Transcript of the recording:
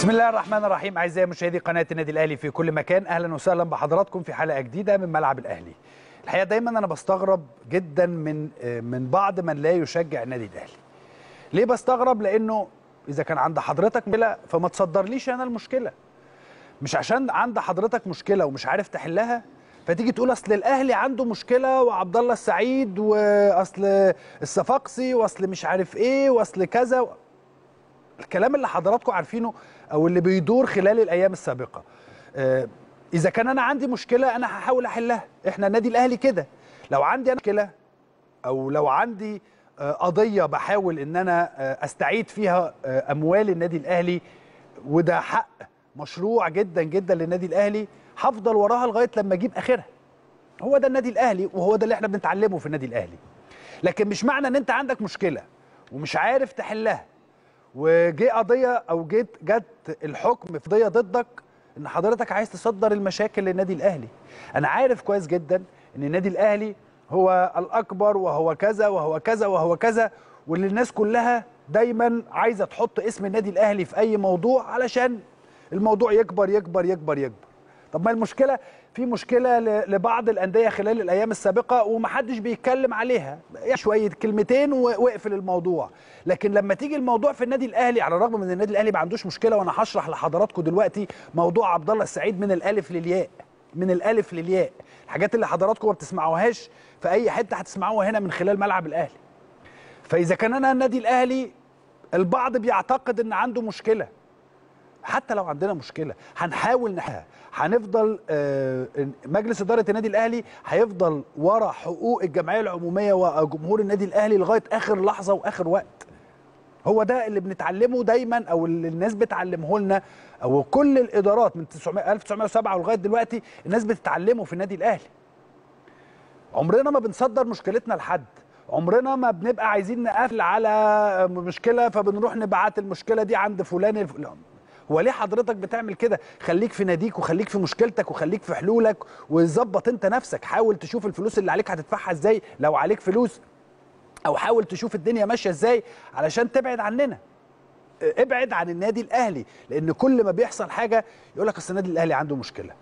بسم الله الرحمن الرحيم اعزائي مشاهدي قناه النادي الاهلي في كل مكان اهلا وسهلا بحضراتكم في حلقه جديده من ملعب الاهلي الحقيقه دايما انا بستغرب جدا من من بعض من لا يشجع النادي الاهلي ليه بستغرب لانه اذا كان عند حضرتك مشكله فما تصدرليش انا المشكله مش عشان عند حضرتك مشكله ومش عارف تحلها فتيجي تقول اصل الاهلي عنده مشكله وعبد الله السعيد واصل الصفاقسي واصل مش عارف ايه واصل كذا الكلام اللي حضراتكم عارفينه او اللي بيدور خلال الايام السابقه آه، اذا كان انا عندي مشكله انا هحاول احلها احنا النادي الاهلي كده لو عندي انا مشكله او لو عندي آه، قضيه بحاول ان انا آه، استعيد فيها آه، اموال النادي الاهلي وده حق مشروع جدا جدا للنادي الاهلي هفضل وراها لغايه لما اجيب اخرها هو ده النادي الاهلي وهو ده اللي احنا بنتعلمه في النادي الاهلي لكن مش معنى ان انت عندك مشكله ومش عارف تحلها وجه قضيه او جيت جت الحكم في قضيه ضدك ان حضرتك عايز تصدر المشاكل للنادي الاهلي انا عارف كويس جدا ان النادي الاهلي هو الاكبر وهو كذا وهو كذا وهو كذا واللي الناس كلها دايما عايزه تحط اسم النادي الاهلي في اي موضوع علشان الموضوع يكبر يكبر يكبر يكبر طب ما المشكله في مشكله ل- لبعض الانديه خلال الايام السابقه ومحدش بيتكلم عليها يعني شويه كلمتين و- واقفل الموضوع لكن لما تيجي الموضوع في النادي الاهلي على الرغم من ان النادي الاهلي ما عندوش مشكله وانا هشرح لحضراتكم دلوقتي موضوع عبد الله السعيد من الالف للياء من الالف للياء الحاجات اللي حضراتكم ما بتسمعوهاش في اي حته هتسمعوها هنا من خلال ملعب الاهلي فاذا كان انا النادي الاهلي البعض بيعتقد ان عنده مشكله حتى لو عندنا مشكله هنحاول نحلها هنفضل آه، مجلس اداره النادي الاهلي هيفضل ورا حقوق الجمعيه العموميه وجمهور النادي الاهلي لغايه اخر لحظه واخر وقت هو ده اللي بنتعلمه دايما او اللي الناس بتعلمه لنا او كل الادارات من 900 1907 ولغايه دلوقتي الناس بتتعلمه في النادي الاهلي عمرنا ما بنصدر مشكلتنا لحد عمرنا ما بنبقى عايزين نقفل على مشكله فبنروح نبعت المشكله دي عند فلان الف... لا. هو ليه حضرتك بتعمل كده خليك في ناديك وخليك في مشكلتك وخليك في حلولك وظبط انت نفسك حاول تشوف الفلوس اللي عليك هتدفعها ازاي لو عليك فلوس او حاول تشوف الدنيا ماشيه ازاي علشان تبعد عننا ابعد عن النادي الاهلي لان كل ما بيحصل حاجه يقول لك اصل النادي الاهلي عنده مشكله